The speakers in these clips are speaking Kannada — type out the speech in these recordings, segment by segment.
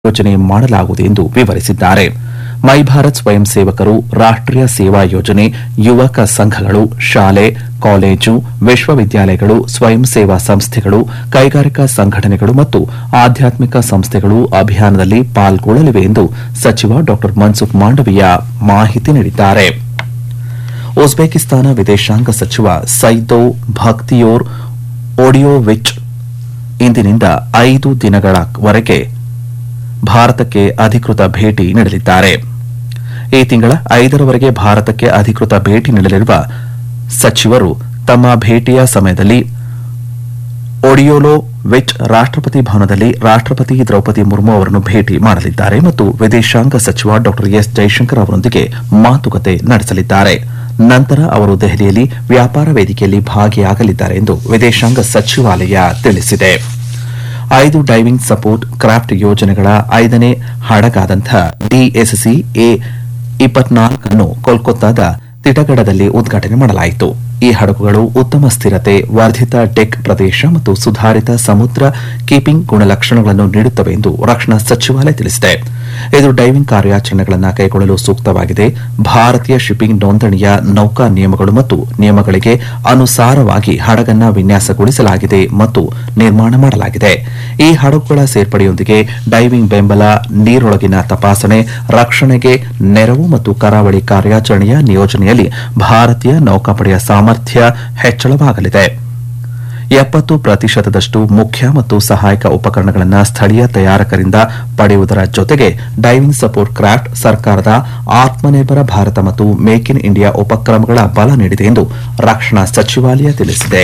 ಯೋಜನೆ ಮಾಡಲಾಗುವುದು ಎಂದು ವಿವರಿಸಿದ್ದಾರೆ ಮೈ ಭಾರತ್ ಸ್ವಯಂ ಸೇವಕರು ರಾಷ್ಟೀಯ ಸೇವಾ ಯೋಜನೆ ಯುವಕ ಸಂಘಗಳು ಶಾಲೆ ಕಾಲೇಜು ವಿಶ್ವವಿದ್ಯಾಲಯಗಳು ಸ್ವಯಂ ಸೇವಾ ಸಂಸ್ಥೆಗಳು ಕೈಗಾರಿಕಾ ಸಂಘಟನೆಗಳು ಮತ್ತು ಆಧ್ಯಾತ್ಮಿಕ ಸಂಸ್ಥೆಗಳು ಅಭಿಯಾನದಲ್ಲಿ ಪಾಲ್ಗೊಳ್ಳಲಿವೆ ಎಂದು ಸಚಿವ ಡಾ ಮನ್ಸುಖ್ ಮಾಂಡವೀಯ ಮಾಹಿತಿ ನೀಡಿದ್ದಾರೆ ಉಜ್ಬೇಕಿಸ್ತಾನ ವಿದೇಶಾಂಗ ಸಚಿವ ಸೈದೋ ಭಕ್ತಿಯೋರ್ ಒಡಿಯೋವಿಚ್ ಇಂದಿನಿಂದ ಐದು ದಿನಗಳವರೆಗೆ ಭಾರತಕ್ಕೆ ಅಧಿಕೃತ ಭೇಟಿ ನೀಡಲಿದ್ದಾರೆ ಈ ತಿಂಗಳ ಐದರವರೆಗೆ ಭಾರತಕ್ಕೆ ಅಧಿಕೃತ ಭೇಟಿ ನೀಡಲಿರುವ ಸಚಿವರು ತಮ್ಮ ಭೇಟಿಯ ಸಮಯದಲ್ಲಿ ಒಡಿಯೋಲೋ ವಿಚ್ ರಾಷ್ಟಪತಿ ಭವನದಲ್ಲಿ ರಾಷ್ಟಪತಿ ದ್ರೌಪದಿ ಮುರ್ಮು ಅವರನ್ನು ಭೇಟಿ ಮಾಡಲಿದ್ದಾರೆ ಮತ್ತು ವಿದೇಶಾಂಗ ಸಚಿವ ಡಾ ಎಸ್ ಜೈಶಂಕರ್ ಅವರೊಂದಿಗೆ ಮಾತುಕತೆ ನಡೆಸಲಿದ್ದಾರೆ ನಂತರ ಅವರು ದೆಹಲಿಯಲ್ಲಿ ವ್ಯಾಪಾರ ವೇದಿಕೆಯಲ್ಲಿ ಭಾಗಿಯಾಗಲಿದ್ದಾರೆ ಎಂದು ವಿದೇಶಾಂಗ ಸಚಿವಾಲಯ ತಿಳಿಸಿದೆ ಐದು ಡೈವಿಂಗ್ ಸಪೋರ್ಟ್ ಕ್ರಾಫ್ಟ್ ಯೋಜನೆಗಳ ಐದನೇ ಹಡಗಾದಂಥ ಡಿಎಸ್ಸಿ ಎ ಇಪ್ಪತ್ನಾಲ್ಕನ್ನು ಕೋಲ್ಕತ್ತಾದ ತಿಟಗಡದಲ್ಲಿ ಉದ್ಘಾಟನೆ ಮಾಡಲಾಯಿತು ಈ ಹಡಗುಗಳು ಉತ್ತಮ ಸ್ಥಿರತೆ ವರ್ಧಿತ ಡೆಕ್ ಪ್ರದೇಶ ಮತ್ತು ಸುಧಾರಿತ ಸಮುದ್ರ ಕೀಪಿಂಗ್ ಗುಣಲಕ್ಷಣಗಳನ್ನು ನೀಡುತ್ತವೆ ಎಂದು ರಕ್ಷಣಾ ಸಚಿವಾಲಯ ತಿಳಿಸಿದೆ ಇದು ಡೈವಿಂಗ್ ಕಾರ್ಯಾಚರಣೆಗಳನ್ನು ಕೈಗೊಳ್ಳಲು ಸೂಕ್ತವಾಗಿದೆ ಭಾರತೀಯ ಶಿಪ್ಪಿಂಗ್ ನೋಂದಣಿಯ ನೌಕಾ ನಿಯಮಗಳು ಮತ್ತು ನಿಯಮಗಳಿಗೆ ಅನುಸಾರವಾಗಿ ಹಡಗನ್ನ ವಿನ್ಯಾಸಗೊಳಿಸಲಾಗಿದೆ ಮತ್ತು ನಿರ್ಮಾಣ ಮಾಡಲಾಗಿದೆ ಈ ಹಡಗುಗಳ ಸೇರ್ಪಡೆಯೊಂದಿಗೆ ಡೈವಿಂಗ್ ಬೆಂಬಲ ನೀರೊಳಗಿನ ತಪಾಸಣೆ ರಕ್ಷಣೆಗೆ ನೆರವು ಮತ್ತು ಕರಾವಳಿ ಕಾರ್ಯಾಚರಣೆಯ ನಿಯೋಜನೆಯಲ್ಲಿ ಭಾರತೀಯ ನೌಕಾಪಡೆಯ ಸಾಮರ್ಥ್ಯ ಹೆಚ್ಚಳವಾಗಲಿದೆ ಎಪ್ಪತ್ತು ಪ್ರತಿಶತದಷ್ಟು ಮುಖ್ಯ ಮತ್ತು ಸಹಾಯಕ ಉಪಕರಣಗಳನ್ನು ಸ್ಥಳೀಯ ತಯಾರಕರಿಂದ ಪಡೆಯುವುದರ ಜೊತೆಗೆ ಡೈವಿಂಗ್ ಸಪೋರ್ಟ್ ಕ್ರಾಫ್ಟ್ ಸರ್ಕಾರದ ಆತ್ಮನಿರ್ಭರ ಭಾರತ ಮತ್ತು ಮೇಕ್ ಇನ್ ಇಂಡಿಯಾ ಉಪಕ್ರಮಗಳ ಬಲ ನೀಡಿದೆ ಎಂದು ರಕ್ಷಣಾ ಸಚಿವಾಲಯ ತಿಳಿಸಿದೆ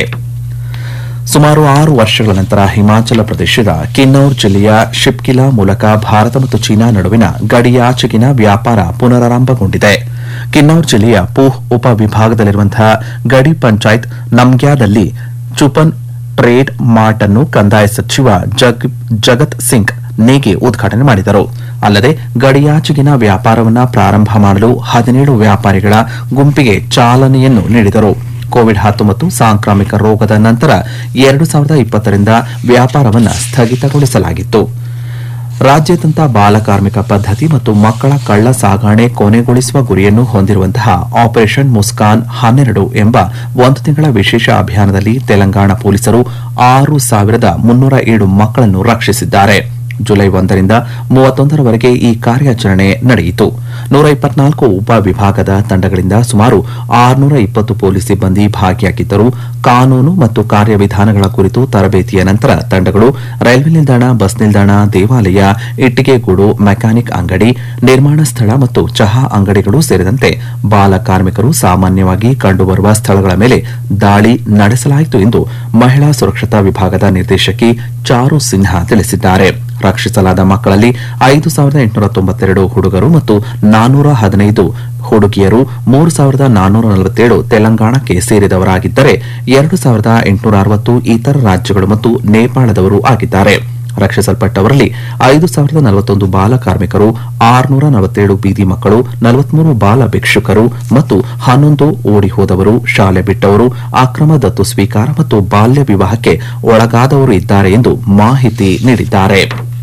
ಸುಮಾರು ಆರು ವರ್ಷಗಳ ನಂತರ ಹಿಮಾಚಲ ಪ್ರದೇಶದ ಕಿನ್ನೌರ್ ಜಿಲ್ಲೆಯ ಶಿಪ್ಕಿಲಾ ಮೂಲಕ ಭಾರತ ಮತ್ತು ಚೀನಾ ನಡುವಿನ ಗಡಿಯಾಚೆಗಿನ ವ್ಯಾಪಾರ ಪುನರಾರಂಭಗೊಂಡಿದೆ ಕಿನ್ನೌರ್ ಜಿಲ್ಲೆಯ ಪೂಹ್ ಉಪವಿಭಾಗದಲ್ಲಿರುವಂತಹ ಗಡಿ ಪಂಚಾಯತ್ ನಮ್ಗ್ಯಾದಲ್ಲಿ ಚುಪನ್ ಟ್ರೇಡ್ ಮಾರ್ಟ್ ಅನ್ನು ಕಂದಾಯ ಸಚಿವ ಜಗ್- ಜಗತ್ ಸಿಂಗ್ ನೇಗಿ ಉದ್ಘಾಟನೆ ಮಾಡಿದರು ಅಲ್ಲದೆ ಗಡಿಯಾಚೆಗಿನ ವ್ಯಾಪಾರವನ್ನು ಪ್ರಾರಂಭ ಮಾಡಲು ಹದಿನೇಳು ವ್ಯಾಪಾರಿಗಳ ಗುಂಪಿಗೆ ಚಾಲನೆಯನ್ನು ನೀಡಿದರು ಕೋವಿಡ್ ಹತ್ತೊಂಬತ್ತು ಸಾಂಕ್ರಾಮಿಕ ರೋಗದ ನಂತರ ಎರಡು ಸಾವಿರದ ಇಪ್ಪತ್ತರಿಂದ ವ್ಯಾಪಾರವನ್ನು ಸ್ಥಗಿತಗೊಳಿಸಲಾಗಿತ್ತು ರಾಜ್ಯಾದ್ಯಂತ ಬಾಲಕಾರ್ಮಿಕ ಪದ್ಧತಿ ಮತ್ತು ಮಕ್ಕಳ ಕಳ್ಳ ಸಾಗಣೆ ಕೊನೆಗೊಳಿಸುವ ಗುರಿಯನ್ನು ಹೊಂದಿರುವಂತಹ ಆಪರೇಷನ್ ಮುಸ್ಕಾನ್ ಹನ್ನೆರಡು ಎಂಬ ಒಂದು ತಿಂಗಳ ವಿಶೇಷ ಅಭಿಯಾನದಲ್ಲಿ ತೆಲಂಗಾಣ ಪೊಲೀಸರು ಆರು ಸಾವಿರದ ಮುನ್ನೂರ ಏಳು ಮಕ್ಕಳನ್ನು ರಕ್ಷಿಸಿದ್ದಾರೆ ಜುಲೈ ಒಂದರಿಂದ ಮೂವತ್ತೊಂದರವರೆಗೆ ಈ ಕಾರ್ಯಾಚರಣೆ ನಡೆಯಿತು ನೂರ ಇಪ್ಪತ್ನಾಲ್ಕು ಉಪವಿಭಾಗದ ತಂಡಗಳಿಂದ ಸುಮಾರು ಆರುನೂರ ಇಪ್ಪತ್ತು ಪೊಲೀಸ್ ಸಿಬ್ಬಂದಿ ಭಾಗಿಯಾಗಿದ್ದರು ಕಾನೂನು ಮತ್ತು ಕಾರ್ಯವಿಧಾನಗಳ ಕುರಿತು ತರಬೇತಿಯ ನಂತರ ತಂಡಗಳು ರೈಲ್ವೆ ನಿಲ್ದಾಣ ಬಸ್ ನಿಲ್ದಾಣ ದೇವಾಲಯ ಇಟ್ಟಿಗೆಗೂಡು ಮೆಕ್ಯಾನಿಕ್ ಅಂಗಡಿ ನಿರ್ಮಾಣ ಸ್ಥಳ ಮತ್ತು ಚಹಾ ಅಂಗಡಿಗಳು ಸೇರಿದಂತೆ ಬಾಲ ಕಾರ್ಮಿಕರು ಸಾಮಾನ್ಯವಾಗಿ ಕಂಡುಬರುವ ಸ್ಥಳಗಳ ಮೇಲೆ ದಾಳಿ ನಡೆಸಲಾಯಿತು ಎಂದು ಮಹಿಳಾ ಸುರಕ್ಷತಾ ವಿಭಾಗದ ನಿರ್ದೇಶಕಿ ಚಾರು ಸಿನ್ಹಾ ತಿಳಿಸಿದ್ದಾರೆ ರಕ್ಷಿಸಲಾದ ಮಕ್ಕಳಲ್ಲಿ ಐದು ಸಾವಿರದ ಎಂಟುನೂರ ತೊಂಬತ್ತೆರಡು ಹುಡುಗರು ಮತ್ತು ನಾನ್ನೂರ ಹದಿನೈದು ಹುಡುಗಿಯರು ಮೂರು ಸಾವಿರದ ನಾನ್ನೂರ ನಲವತ್ತೇಳು ತೆಲಂಗಾಣಕ್ಕೆ ಸೇರಿದವರಾಗಿದ್ದರೆ ಎರಡು ಸಾವಿರದ ಎಂಟುನೂರ ಅರವತ್ತು ಇತರ ರಾಜ್ಯಗಳು ಮತ್ತು ನೇಪಾಳದವರು ಆಗಿದ್ದಾರೆ ರಕ್ಷಿಸಲ್ಪಟ್ಟವರಲ್ಲಿ ಐದು ಸಾವಿರದ ನಲವತ್ತೊಂದು ಬಾಲ ಕಾರ್ಮಿಕರು ಆರುನೂರ ನಲವತ್ತೇಳು ಬೀದಿ ಮಕ್ಕಳು ನಲವತ್ಮೂರು ಬಾಲ ಭಿಕ್ಷುಕರು ಮತ್ತು ಹನ್ನೊಂದು ಓಡಿ ಹೋದವರು ಶಾಲೆ ಬಿಟ್ಟವರು ಅಕ್ರಮ ದತ್ತು ಸ್ವೀಕಾರ ಮತ್ತು ಬಾಲ್ಯ ವಿವಾಹಕ್ಕೆ ಒಳಗಾದವರು ಇದ್ದಾರೆ ಎಂದು ಮಾಹಿತಿ ನೀಡಿದ್ದಾರೆ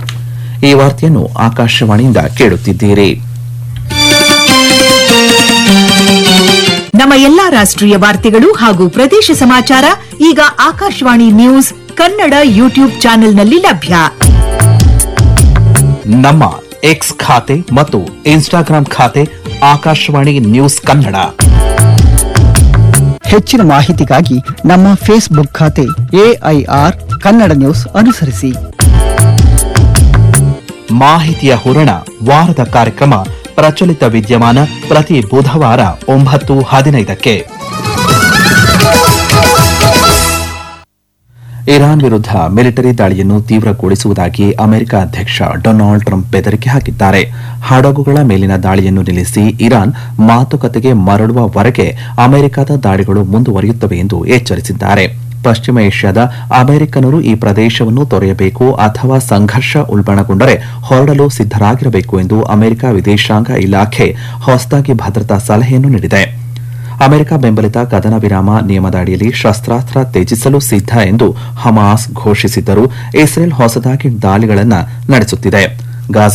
ಈ ವಾರ್ತೆಯನ್ನು ಆಕಾಶವಾಣಿಯಿಂದ ಕೇಳುತ್ತಿದ್ದೀರಿ ನಮ್ಮ ಎಲ್ಲಾ ರಾಷ್ಟ್ರೀಯ ವಾರ್ತೆಗಳು ಹಾಗೂ ಪ್ರದೇಶ ಸಮಾಚಾರ ಈಗ ಆಕಾಶವಾಣಿ ನ್ಯೂಸ್ ಕನ್ನಡ ಯೂಟ್ಯೂಬ್ ಚಾನೆಲ್ನಲ್ಲಿ ಲಭ್ಯ ನಮ್ಮ ಎಕ್ಸ್ ಖಾತೆ ಮತ್ತು ಇನ್ಸ್ಟಾಗ್ರಾಂ ಖಾತೆ ಆಕಾಶವಾಣಿ ನ್ಯೂಸ್ ಕನ್ನಡ ಹೆಚ್ಚಿನ ಮಾಹಿತಿಗಾಗಿ ನಮ್ಮ ಫೇಸ್ಬುಕ್ ಖಾತೆ ಎಐಆರ್ ಕನ್ನಡ ನ್ಯೂಸ್ ಅನುಸರಿಸಿ ಮಾಹಿತಿಯ ಹೂರಣ ವಾರದ ಕಾರ್ಯಕ್ರಮ ಪ್ರಚಲಿತ ವಿದ್ಯಮಾನ ಪ್ರತಿ ಬುಧವಾರ ಒಂಬತ್ತು ಹದಿನೈದಕ್ಕೆ ಇರಾನ್ ವಿರುದ್ಧ ಮಿಲಿಟರಿ ದಾಳಿಯನ್ನು ತೀವ್ರಗೊಳಿಸುವುದಾಗಿ ಅಮೆರಿಕ ಅಧ್ಯಕ್ಷ ಡೊನಾಲ್ಡ್ ಟ್ರಂಪ್ ಬೆದರಿಕೆ ಹಾಕಿದ್ದಾರೆ ಹಡಗುಗಳ ಮೇಲಿನ ದಾಳಿಯನ್ನು ನಿಲ್ಲಿಸಿ ಇರಾನ್ ಮಾತುಕತೆಗೆ ಮರಳುವವರೆಗೆ ಅಮೆರಿಕದ ದಾಳಿಗಳು ಮುಂದುವರಿಯುತ್ತವೆ ಎಂದು ಎಚ್ಚರಿಸಿದ್ದಾರೆ ಪಶ್ಚಿಮ ಏಷ್ಯಾದ ಅಮೆರಿಕನರು ಈ ಪ್ರದೇಶವನ್ನು ತೊರೆಯಬೇಕು ಅಥವಾ ಸಂಘರ್ಷ ಉಲ್ಬಣಗೊಂಡರೆ ಹೊರಡಲು ಸಿದ್ದರಾಗಿರಬೇಕು ಎಂದು ಅಮೆರಿಕ ವಿದೇಶಾಂಗ ಇಲಾಖೆ ಹೊಸದಾಗಿ ಭದ್ರತಾ ಸಲಹೆಯನ್ನು ನೀಡಿದೆ ಅಮೆರಿಕ ಬೆಂಬಲಿತ ಕದನ ವಿರಾಮ ನಿಯಮದ ಅಡಿಯಲ್ಲಿ ಶಸ್ತ್ರಾಸ್ತ್ರ ತ್ಯಜಿಸಲು ಸಿದ್ಧ ಎಂದು ಹಮಾಸ್ ಘೋಷಿಸಿದ್ದರೂ ಇಸ್ರೇಲ್ ಹೊಸದಾಗಿ ದಾಳಿಗಳನ್ನು ನಡೆಸುತ್ತಿದೆ ಗಾಜಾ